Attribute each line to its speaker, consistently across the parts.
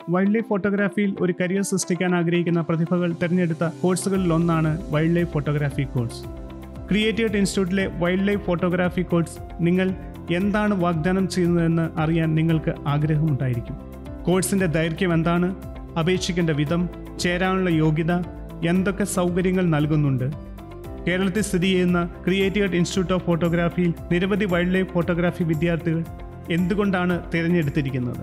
Speaker 1: wild life ഫോട്ടോഗ്രാഫിയിൽ ഒരു career സൃഷ്ടിക്കാൻ ആഗ്രഹിക്കുന്ന പ്രതിഭകൾ തിരഞ്ഞെടുത്ത കോഴ്സുകളിൽ ഒന്നാണ് wild life photography course creative ഇൻസ്റ്റിറ്റ്യൂട്ടിലെ വൈൽഡ് ലൈഫ് ഫോട്ടോഗ്രാഫി കോഴ്സ് നിങ്ങൾ എന്താണ് വാഗ്ദാനം ചെയ്യുന്നതെന്ന് അറിയാൻ നിങ്ങൾക്ക് ആഗ്രഹമുണ്ടായിരിക്കും കോഴ്സിൻ്റെ ദൈർഘ്യം എന്താണ് അപേക്ഷിക്കേണ്ട വിധം ചേരാനുള്ള യോഗ്യത എന്തൊക്കെ സൗകര്യങ്ങൾ നൽകുന്നുണ്ട് കേരളത്തിൽ സ്ഥിതി ചെയ്യുന്ന ക്രിയേറ്റീവ് ഇൻസ്റ്റിറ്റ്യൂട്ട് ഓഫ് ഫോട്ടോഗ്രാഫിയിൽ നിരവധി വൈൽഡ് ലൈഫ് ഫോട്ടോഗ്രാഫി വിദ്യാർത്ഥികൾ എന്തുകൊണ്ടാണ് തിരഞ്ഞെടുത്തിരിക്കുന്നത്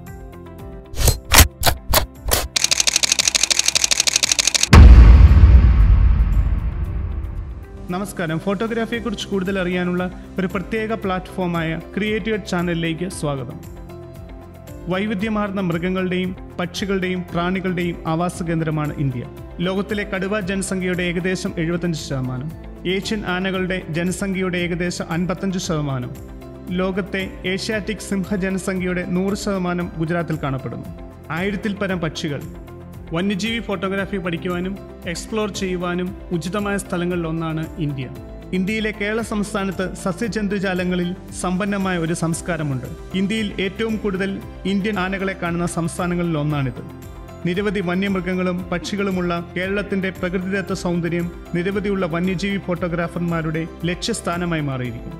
Speaker 1: നമസ്കാരം ഫോട്ടോഗ്രാഫിയെക്കുറിച്ച് കൂടുതൽ അറിയാനുള്ള ഒരു പ്രത്യേക പ്ലാറ്റ്ഫോമായ ക്രിയേറ്റീവ് ചാനലിലേക്ക് സ്വാഗതം വൈവിധ്യമാർന്ന മൃഗങ്ങളുടെയും പക്ഷികളുടെയും പ്രാണികളുടെയും ആവാസ കേന്ദ്രമാണ് ഇന്ത്യ ലോകത്തിലെ കടുവ ജനസംഖ്യയുടെ ഏകദേശം എഴുപത്തഞ്ച് ശതമാനം ഏഷ്യൻ ആനകളുടെ ജനസംഖ്യയുടെ ഏകദേശം അൻപത്തഞ്ച് ശതമാനം ലോകത്തെ ഏഷ്യാറ്റിക് സിംഹ ജനസംഖ്യയുടെ നൂറ് ശതമാനം ഗുജറാത്തിൽ കാണപ്പെടുന്നു ആയിരത്തിൽ പരം പക്ഷികൾ വന്യജീവി ഫോട്ടോഗ്രാഫി പഠിക്കുവാനും എക്സ്പ്ലോർ ചെയ്യുവാനും ഉചിതമായ സ്ഥലങ്ങളിൽ ഒന്നാണ് ഇന്ത്യ ഇന്ത്യയിലെ കേരള സംസ്ഥാനത്ത് സസ്യജന്തുജാലങ്ങളിൽ സമ്പന്നമായ ഒരു സംസ്കാരമുണ്ട് ഇന്ത്യയിൽ ഏറ്റവും കൂടുതൽ ഇന്ത്യൻ ആനകളെ കാണുന്ന സംസ്ഥാനങ്ങളിൽ ഒന്നാണിത് നിരവധി വന്യമൃഗങ്ങളും പക്ഷികളുമുള്ള കേരളത്തിന്റെ പ്രകൃതിദത്ത സൗന്ദര്യം നിരവധിയുള്ള വന്യജീവി ഫോട്ടോഗ്രാഫർമാരുടെ ലക്ഷ്യസ്ഥാനമായി മാറിയിരിക്കുന്നു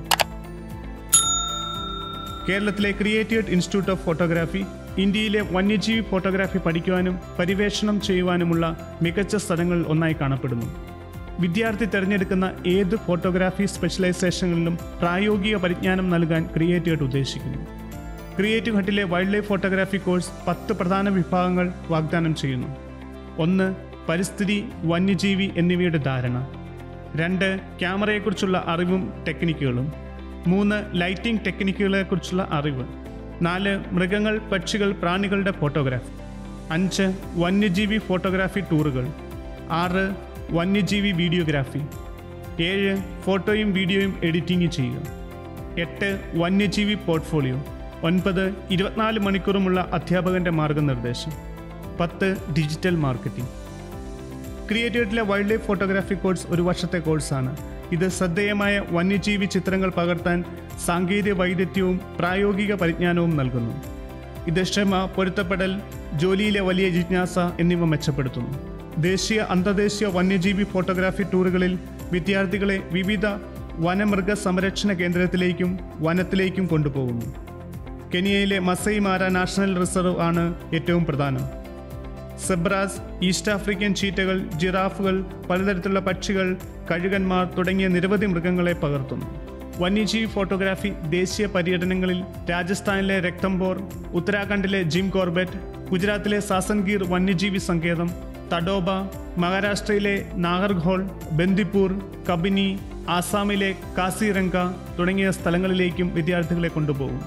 Speaker 1: കേരളത്തിലെ ക്രിയേറ്റീവ് ഇൻസ്റ്റിറ്റ്യൂട്ട് ഓഫ് ഫോട്ടോഗ്രാഫി ഇന്ത്യയിലെ വന്യജീവി ഫോട്ടോഗ്രാഫി പഠിക്കുവാനും പരിവേഷണം ചെയ്യുവാനുമുള്ള മികച്ച സ്ഥലങ്ങളിൽ ഒന്നായി കാണപ്പെടുന്നു വിദ്യാർത്ഥി തിരഞ്ഞെടുക്കുന്ന ഏത് ഫോട്ടോഗ്രാഫി സ്പെഷ്യലൈസേഷനുകളിലും പ്രായോഗിക പരിജ്ഞാനം നൽകാൻ ക്രിയേറ്റീവ് ഉദ്ദേശിക്കുന്നു ക്രിയേറ്റീവ് ഹട്ടിലെ വൈൽഡ് ലൈഫ് ഫോട്ടോഗ്രാഫി കോഴ്സ് പത്ത് പ്രധാന വിഭാഗങ്ങൾ വാഗ്ദാനം ചെയ്യുന്നു ഒന്ന് പരിസ്ഥിതി വന്യജീവി എന്നിവയുടെ ധാരണ രണ്ട് ക്യാമറയെക്കുറിച്ചുള്ള അറിവും ടെക്നിക്കുകളും മൂന്ന് ലൈറ്റിംഗ് ടെക്നിക്കുകളെക്കുറിച്ചുള്ള അറിവ് നാല് മൃഗങ്ങൾ പക്ഷികൾ പ്രാണികളുടെ ഫോട്ടോഗ്രാഫി അഞ്ച് വന്യജീവി ഫോട്ടോഗ്രാഫി ടൂറുകൾ ആറ് വന്യജീവി വീഡിയോഗ്രാഫി ഏഴ് ഫോട്ടോയും വീഡിയോയും എഡിറ്റിംഗ് ചെയ്യുക എട്ട് വന്യജീവി പോർട്ട്ഫോളിയോ ഒൻപത് ഇരുപത്തിനാല് മണിക്കൂറുമുള്ള അധ്യാപകന്റെ മാർഗനിർദ്ദേശം പത്ത് ഡിജിറ്റൽ മാർക്കറ്റിംഗ് ക്രിയേറ്റീവിറ്റിലെ വൈൽഡ് ലൈഫ് ഫോട്ടോഗ്രാഫി കോഴ്സ് ഒരു വർഷത്തെ കോഴ്സാണ് ഇത് ശ്രദ്ധേയമായ വന്യജീവി ചിത്രങ്ങൾ പകർത്താൻ സാങ്കേതിക വൈദഗ്ധ്യവും പ്രായോഗിക പരിജ്ഞാനവും നൽകുന്നു ഇത് ക്ഷമ പൊരുത്തപ്പെടൽ ജോലിയിലെ വലിയ ജിജ്ഞാസ എന്നിവ മെച്ചപ്പെടുത്തുന്നു ദേശീയ അന്തർദേശീയ വന്യജീവി ഫോട്ടോഗ്രാഫി ടൂറുകളിൽ വിദ്യാർത്ഥികളെ വിവിധ വനമൃഗ സംരക്ഷണ കേന്ദ്രത്തിലേക്കും വനത്തിലേക്കും കൊണ്ടുപോകുന്നു കെനിയയിലെ മസൈ മാര നാഷണൽ റിസർവ് ആണ് ഏറ്റവും പ്രധാനം സെബ്രാസ് ഈസ്റ്റ് ആഫ്രിക്കൻ ചീറ്റകൾ ജിറാഫുകൾ പലതരത്തിലുള്ള പക്ഷികൾ കഴുകന്മാർ തുടങ്ങിയ നിരവധി മൃഗങ്ങളെ പകർത്തുന്നു വന്യജീവി ഫോട്ടോഗ്രാഫി ദേശീയ പര്യടനങ്ങളിൽ രാജസ്ഥാനിലെ രക്തംബോർ ഉത്തരാഖണ്ഡിലെ ജിം കോർബറ്റ് ഗുജറാത്തിലെ സാസൻഗീർ വന്യജീവി സങ്കേതം തഡോബ മഹാരാഷ്ട്രയിലെ നാഗർഘോൾ ബന്ദിപ്പൂർ കബിനി ആസാമിലെ കാസിരംഗ തുടങ്ങിയ സ്ഥലങ്ങളിലേക്കും വിദ്യാർത്ഥികളെ കൊണ്ടുപോകും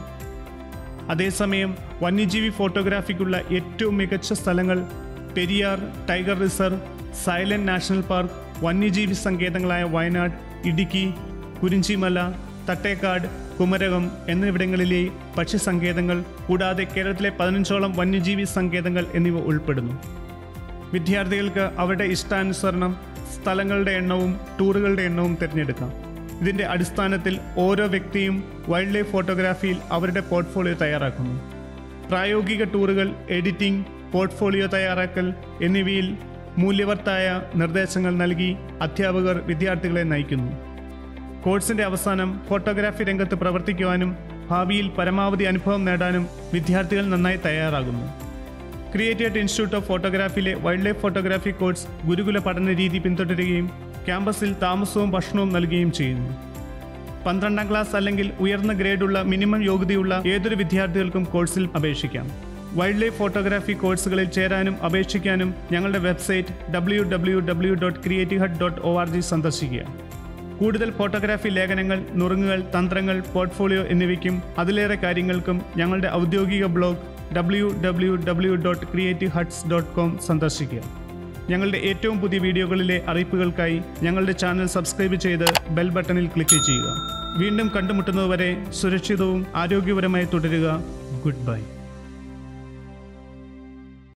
Speaker 1: അതേസമയം വന്യജീവി ഫോട്ടോഗ്രാഫിക്കുള്ള ഏറ്റവും മികച്ച സ്ഥലങ്ങൾ Periyar tiger reserve silent national park വന്യജീവി സങ്കേതങ്ങളായ വയനാട് ഇടുക്കി കുരിഞ്ചിമല തട്ടേക്കാട് കുമരകം എന്നിവിടങ്ങളിലെ പക്ഷി സങ്കേതങ്ങൾ കൂടാതെ കേരളത്തിലെ പതിനഞ്ചോളം വന്യജീവി സങ്കേതങ്ങൾ എന്നിവ ഉൾപ്പെടുന്നു വിദ്യാർത്ഥികൾക്ക് അവരുടെ ഇഷ്ടാനുസരണം സ്ഥലങ്ങളുടെ എണ്ണവും ടൂറുകളുടെ എണ്ണവും തിരഞ്ഞെടുക്കാം ഇതിന്റെ അടിസ്ഥാനത്തിൽ ഓരോ വ്യക്തിയും വൈൽഡ് ലൈഫ് ഫോട്ടോഗ്രാഫിയിൽ അവരുടെ പോർട്ട്ഫോളിയോ തയ്യാറാക്കുന്നു പ്രായോഗിക ടൂറുകൾ എഡിറ്റിംഗ് പോർട്ട്ഫോളിയോ തയ്യാറാക്കൽ എന്നിവയിൽ മൂല്യവർത്തായ നിർദ്ദേശങ്ങൾ നൽകി അധ്യാപകർ വിദ്യാർത്ഥികളെ നയിക്കുന്നു കോഴ്സിന്റെ അവസാനം ഫോട്ടോഗ്രാഫി രംഗത്ത് പ്രവർത്തിക്കുവാനും ഭാവിയിൽ പരമാവധി അനുഭവം നേടാനും വിദ്യാർത്ഥികൾ നന്നായി തയ്യാറാകുന്നു ക്രിയേറ്റീവ് ഇൻസ്റ്റിറ്റ്യൂട്ട് ഓഫ് ഫോട്ടോഗ്രാഫിയിലെ വൈൽഡ് ലൈഫ് ഫോട്ടോഗ്രാഫി കോഴ്സ് ഗുരുകുല പഠന രീതി പിന്തുടരുകയും ക്യാമ്പസിൽ താമസവും ഭക്ഷണവും നൽകുകയും ചെയ്യുന്നു പന്ത്രണ്ടാം ക്ലാസ് അല്ലെങ്കിൽ ഉയർന്ന ഗ്രേഡുള്ള മിനിമം യോഗ്യതയുള്ള ഏതൊരു വിദ്യാർത്ഥികൾക്കും കോഴ്സിൽ അപേക്ഷിക്കാം വൈൽഡ് ലൈഫ് ഫോട്ടോഗ്രാഫി കോഴ്സുകളിൽ ചേരാനും അപേക്ഷിക്കാനും ഞങ്ങളുടെ website W W W dot creative hut dot O R G സന്ദർശിക്കുക കൂടുതൽ ഫോട്ടോഗ്രാഫി ലേഖനങ്ങൾ നുറുങ്ങുകൾ തന്ത്രങ്ങൾ പോർട്ട്ഫോളിയോ എന്നിവയ്ക്കും അതിലേറെ കാര്യങ്ങൾക്കും ഞങ്ങളുടെ ഔദ്യോഗിക blog W W W dot creative huts dot com സന്ദർശിക്കുക ഞങ്ങളുടെ ഏറ്റവും പുതിയ വീഡിയോകളിലെ അറിയിപ്പുകൾക്കായി ഞങ്ങളുടെ ചാനൽ സബ്സ്ക്രൈബ് ചെയ്ത് ബെൽ ബട്ടണിൽ ക്ലിക്ക് ചെയ്യുക വീണ്ടും കണ്ടുമുട്ടുന്നതുവരെ സുരക്ഷിതവും ആരോഗ്യപരമായി തുടരുക ഗുഡ് ബൈ